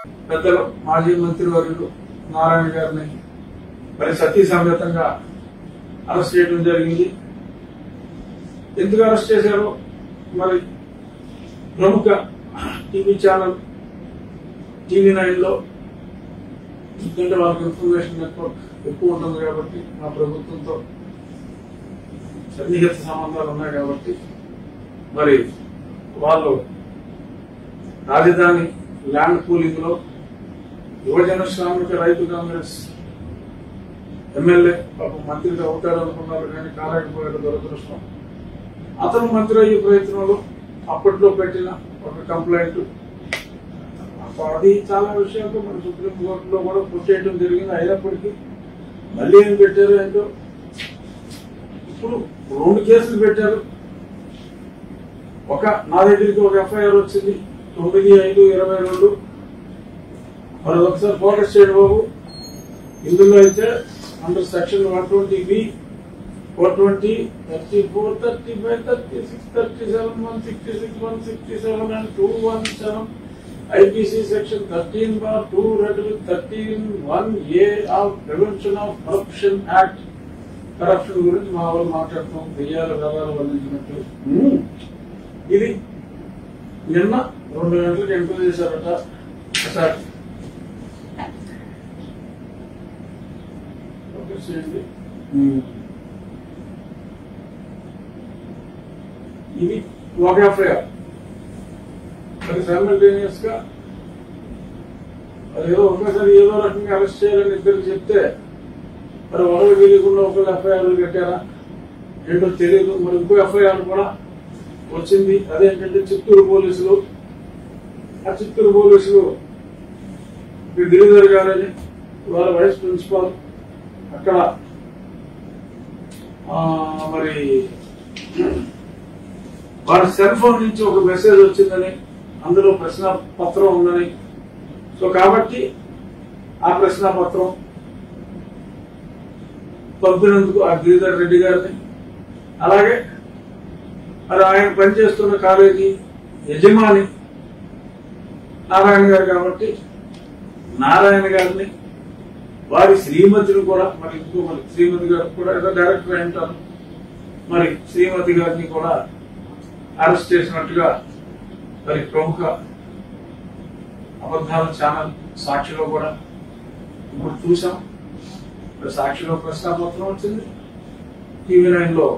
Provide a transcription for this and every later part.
పెద్దలు మాజీ మంత్రివర్యులు నారాయణ గారిని మరి సతీ సమేతంగా అరెస్ట్ చేయడం జరిగింది ఎందుకు అరెస్ట్ చేశారో మరి ప్రముఖ టీవీ ఛానల్ టీవీ నైన్ లో ఎందుకంటే వాళ్ళకి ఇన్ఫర్మేషన్ నెట్వర్క్ ఎక్కువ ఉంటుంది కాబట్టి మా ప్రభుత్వంతో సన్నిహిత సంబంధాలు ఉన్నాయి కాబట్టి మరి వాళ్ళు రాజధాని ల్యాండ్ పూలింగ్ లో యువజన శ్రామిక రైతు కాంగ్రెస్ ఎమ్మెల్యే పాపం మంత్రిగా అవుతారనుకున్నారు కానీ కాలేకపోయాడు దురదృష్టం అతను మంత్రి అయ్యే ప్రయత్నంలో అప్పట్లో పెట్టిన ఒక కంప్లైంట్ అది చాలా విషయాలతో మన సుప్రీం కోర్టులో కూడా కొట్టేయడం జరిగింది అయినప్పటికీ మళ్ళీ ఏం పెట్టారు ఏంటో ఇప్పుడు రెండు కేసులు పెట్టారు ఒక నా దగ్గరికి ఒక ఎఫ్ఐఆర్ వచ్చింది తొమ్మిది ఐదు ఇరవై రెండు మరి ఒకసారి ఫోకస్ చేయండి బాబు ఇందులో అయితే under section one twenty B four twenty thirty four thirty five thirty six thirty seven one sixty six one sixty seven and two one seven IPC section thirteen bar two read with thirteen one A of prevention of corruption act corruption గురించి మా వాళ్ళు మాట్లాడుతున్నాం దెయ్యాలు గలాలు వర్ణించినట్టు హ్మ్. ఇది నిన్న రెండు గంటలకు ఎంక్వైరీ చేశారట ఒకసారి ఫోకస్ చేయండి హ్మ్. ఇది ఒక ఎఫ్ఐఆర్ మరి సైమల్టేనియస్ గా అది ఏదో ఒకేసారి ఏదో రకంగా అరెస్ట్ చేయాలని ఇద్దరు చెప్తే మరి ఒకరు తెలియకుండా ఒకరు ఎఫ్ఐఆర్ కట్టారా ఏంటో తెలియదు మరి ఇంకో ఎఫ్ఐఆర్ కూడా వచ్చింది అదేంటంటే చిత్తూరు పోలీసులు ఆ చిత్తూరు పోలీసులు ఈ గిరిధర్ గారని వాళ్ళ వైస్ ప్రిన్సిపాల్ అక్కడ ఆ, మరి వారి సెల్ ఫోన్ నుంచి ఒక మెసేజ్ వచ్చిందని అందులో ప్రశ్న పత్రం ఉందని సో కాబట్టి ఆ ప్రశ్న పత్రం పంపినందుకు ఆ గిరిధర్ రెడ్డి గారిని అలాగే మరి ఆయన పనిచేస్తున్న కాలేజీ యజమాని నారాయణ గారు కాబట్టి నారాయణ గారిని వారి శ్రీమతిని కూడా మరి ఇంకో మరి శ్రీమతి గారు కూడా ఏదో డైరెక్టర్ అయి ఉంటారు మరి శ్రీమతి గారిని కూడా అరెస్ట్ చేసినట్టుగా మరి ప్రముఖ అబద్ధాల ఛానల్ సాక్షిలో కూడా ఇప్పుడు చూసాం మరి సాక్షిలో ప్రశ్నాపత్రం వచ్చింది టీవీ నైన్ లో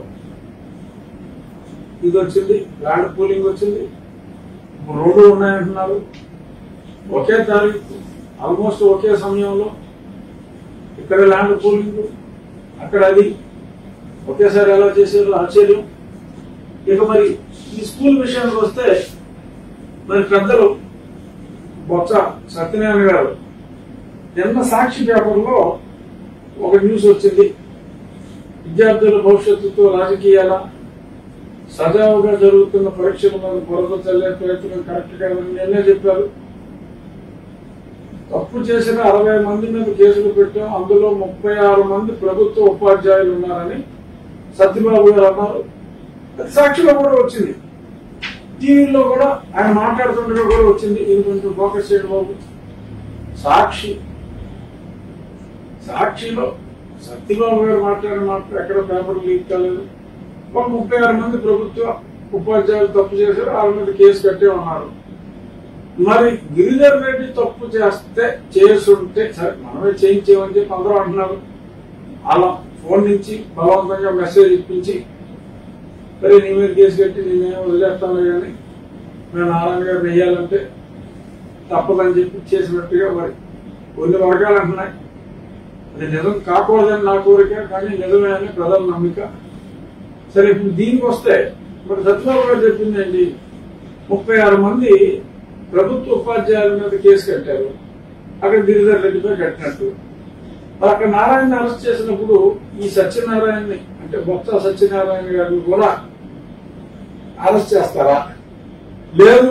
ఇది వచ్చింది ల్యాండ్ పూలింగ్ వచ్చింది ఇప్పుడు రెండు ఉన్నాయంటున్నారు ఒకే తారీఖు ఆల్మోస్ట్ ఒకే సమయంలో ఇక్కడ ల్యాండ్ పూలింగ్ అక్కడ అది ఒకేసారి ఎలా చేశారు ఆశ్చర్యం ఇక మరి ఈ స్కూల్ విషయానికి వస్తే మరి పెద్దలు బొత్స సత్యనారాయణ గారు నిన్న సాక్షి పేపర్లో ఒక న్యూస్ వచ్చింది విద్యార్థుల భవిష్యత్తుతో రాజకీయాల సజావుగా జరుగుతున్న పరీక్షల మీద బురద చల్లే ప్రయత్నం కరెక్ట్ కాదని నేనే చెప్పారు తప్పు చేసిన అరవై మంది మీద కేసులు పెట్టాం అందులో ముప్పై ఆరు మంది ప్రభుత్వ ఉపాధ్యాయులు ఉన్నారని సత్యబాబు గారు అన్నారు అది సాక్షిలో కూడా వచ్చింది టీవీలో కూడా ఆయన మాట్లాడుతుండగా కూడా వచ్చింది ఇది కొంచెం ఫోకస్ చేయడం బాబు సాక్షి సాక్షిలో సత్యబాబు గారు మాట్లాడిన మాట ఎక్కడ పేపర్ లీక్ కాలేదు ఒక ముప్పై ఆరు మంది ప్రభుత్వ ఉపాధ్యాయులు తప్పు చేశారు వాళ్ళ మీద కేసు కట్టే ఉన్నారు మరి గిరిధర్ రెడ్డి తప్పు చేస్తే చేసుంటే సరే మనమే చేయించేమని చెప్పి అందరూ అంటున్నారు అలా ఫోన్ నుంచి బలవంతంగా మెసేజ్ ఇప్పించి సరే నీ మీద కేసు కట్టి నేనేం వదిలేస్తాను కానీ నేను నారాయణ గారు వేయాలంటే తప్పదని చెప్పి చేసినట్టుగా మరి కొన్ని వర్గాలు అంటున్నాయి అది నిజం కాకూడదని నా కోరిక కానీ నిజమే అని ప్రజల నమ్మిక సరే ఇప్పుడు దీనికి వస్తే మరి సత్యబాబు గారు చెప్పింది ఏంటి ముప్పై ఆరు మంది ప్రభుత్వ ఉపాధ్యాయుల మీద కేసు కట్టారు అక్కడ గిరిధర్ రెడ్డిపై కట్టినట్టు మరి అక్కడ నారాయణ అరెస్ట్ చేసినప్పుడు ఈ సత్యనారాయణని అంటే బొత్స సత్యనారాయణ గారిని కూడా అరెస్ట్ చేస్తారా లేదు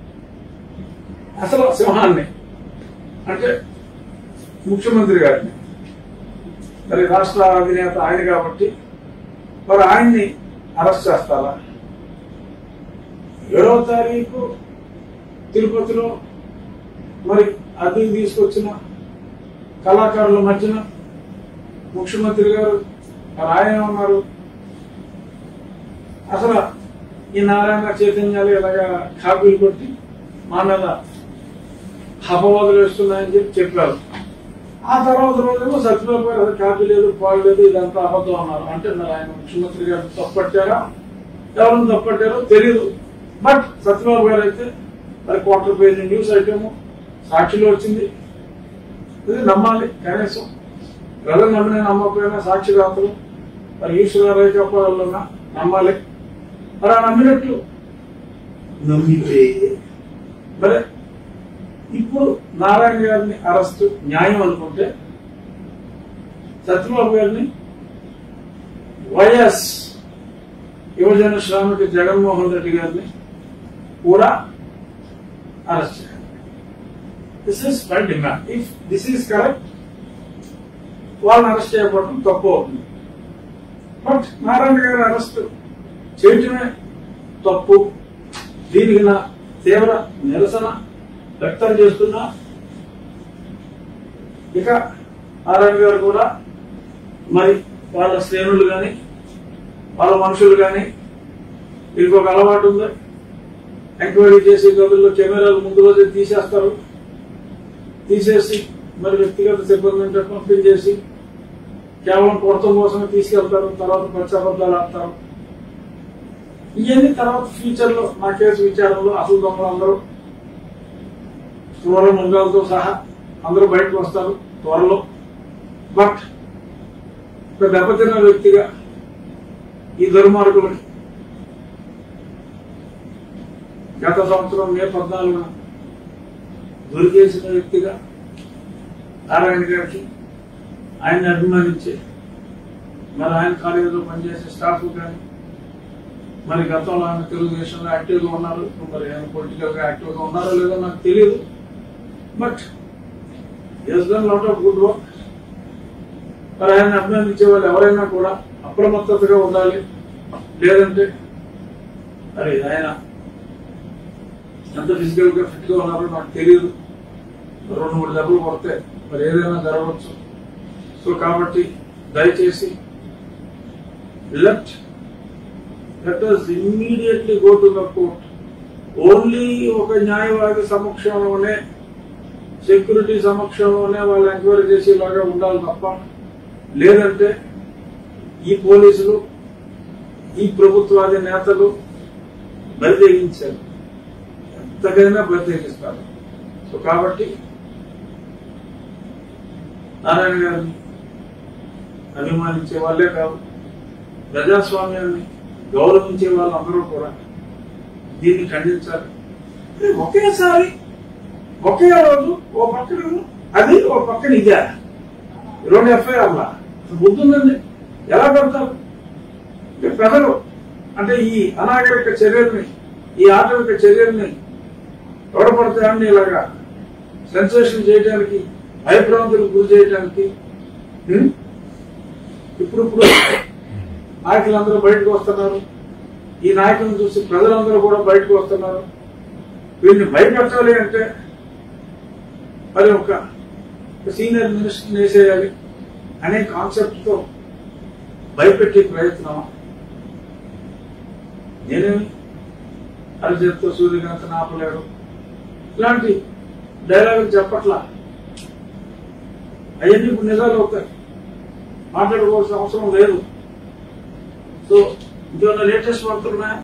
అసలు సింహాన్ని అంటే ముఖ్యమంత్రి గారిని మరి రాష్ట్ర అధినేత ఆయన కాబట్టి మరి ఆయన్ని అరెస్ట్ చేస్తారా ఏడవ తారీఖు తిరుపతిలో మరి అది తీసుకొచ్చిన కళాకారుల మధ్యన ముఖ్యమంత్రి గారు మరి ఆయన ఉన్నారు అసలు ఈ నారాయణ చైతన్యాలు ఇలాగా కాపీలు కొట్టి మా మీద అపవాదులు వేస్తున్నాయని చెప్పి చెప్పారు ఆ తర్వాత రోజేమో సత్యబాబు గారు అసలు కాపీ లేదు పాలు లేదు ఇదంతా అబద్ధం అన్నారు అంటే మరి ఆయన ముఖ్యమంత్రి గారు తప్పట్టారా ఎవరిని తప్పట్టారో తెలియదు బట్ సత్యబాబు గారు అయితే మరి క్వార్టర్ పేజీ న్యూస్ ఐటమ్ సాక్షిలో వచ్చింది ఇది నమ్మాలి కనీసం ప్రజలు నమ్మిన నమ్మకపోయినా సాక్షి రాత్రులు మరి ఈశ్వర రేఖాపాలన్నా నమ్మాలి మరి ఆ నమ్మినట్లు నమ్మితే మరి ఇప్పుడు నారాయణ గారిని అరెస్ట్ న్యాయం అనుకుంటే సత్యబాబు గారిని వైఎస్ యువజన శ్రామిక జగన్మోహన్ రెడ్డి గారిని కూడా అరెస్ట్ చేయాలి this is my demand if this is correct వాళ్ళని అరెస్ట్ చేయకపోవడం తప్పు అవుతుంది బట్ నారాయణ గారి అరెస్ట్ చేయటమే తప్పు దీనికి నా తీవ్ర నిరసన వ్యక్తం చేస్తున్నా ఇక నారాయణ గారు కూడా మరి వాళ్ళ శ్రేణులు కానీ వాళ్ళ మనుషులు కానీ వీరికి ఒక అలవాటు ఉంది ఎంక్వైరీ చేసి గదుల్లో కెమెరాలు ముందు రోజే తీసేస్తారు తీసేసి మరి వ్యక్తిగత సిబ్బంది ఉంటే పంపించేసి కేవలం కొడతం కోసమే తీసుకెళ్తారు తర్వాత పచ్చాబద్దాలు ఆడతారు ఇవన్నీ తర్వాత ఫ్యూచర్ లో నా కేసు విచారణలో అసలు దొంగలు అందరూ త్వరలో ముంగాలతో సహా అందరూ బయటకు వస్తారు త్వరలో బట్ ఒక దెబ్బతిన్న వ్యక్తిగా ఈ దుర్మార్గులకి గత సంవత్సరం మే పద్నాలుగున దొరికేసిన వ్యక్తిగా నారాయణ గారికి ఆయన్ని అభిమానించే మరి ఆయన కాలేజీలో పనిచేసే స్టాఫ్ కానీ మరి గతంలో ఆయన తెలుగుదేశంలో యాక్టివ్ గా ఉన్నారు మరి ఆయన పొలిటికల్ గా యాక్టివ్ గా ఉన్నారో లేదో నాకు తెలియదు but has done lot of good work మరి ఆయన అభినందించే వాళ్ళు ఎవరైనా కూడా అప్రమత్తతగా ఉండాలి లేదంటే మరి ఆయన ఎంత ఫిజికల్ గా ఫిట్ గా ఉన్నారో నాకు తెలియదు రెండు మూడు దెబ్బలు కొడితే మరి ఏదైనా జరగవచ్చు సో కాబట్టి దయచేసి let let us immediately go to the court only ఒక న్యాయవాది సమక్షంలోనే సెక్యూరిటీ సమక్షంలోనే వాళ్ళు ఎంక్వైరీ చేసేలాగా ఉండాలి తప్ప లేదంటే ఈ పోలీసులు ఈ ప్రభుత్వాది నేతలు బరితెగించారు ఎంతకైనా బరితెగిస్తారు సో కాబట్టి నారాయణ గారిని అభిమానించే వాళ్ళే కాదు ప్రజాస్వామ్యాన్ని గౌరవించే వాళ్ళందరూ కూడా దీన్ని ఖండించాలి అంటే ఒకేసారి ఒకే రోజు ఓ పక్కన అది ఓ పక్కన ఇదే రెండు ఎఫ్ఐఆర్లా బుద్ధుందండి ఎలా పెడతారు అంటే ప్రజలు అంటే ఈ అనాగరిక చర్యల్ని ఈ ఆటవిక చర్యల్ని తోడపడతాయని ఇలాగా సెన్సేషన్ చేయడానికి భయభ్రాంతులకు గురి చేయడానికి హ్మ్? ఇప్పుడు ఇప్పుడు నాయకులందరూ బయటకు వస్తున్నారు ఈ నాయకులను చూసి ప్రజలందరూ కూడా బయటకు వస్తున్నారు వీరిని భయపెట్టాలి అంటే మరి ఒక సీనియర్ మినిస్టర్ వేసేయాలి అనే కాన్సెప్ట్ తో భయపెట్టే ప్రయత్నం నేనేమి అరిచేత్తో సూర్యకాంత్ ఆపలేడు ఇలాంటి డైలాగులు చెప్పట్లా అవన్నీ ఇప్పుడు నిజాలు అవుతాయి మాట్లాడుకోవాల్సిన అవసరం లేదు సో ఇంకేమైనా లేటెస్ట్ వార్తలు ఉన్నాయా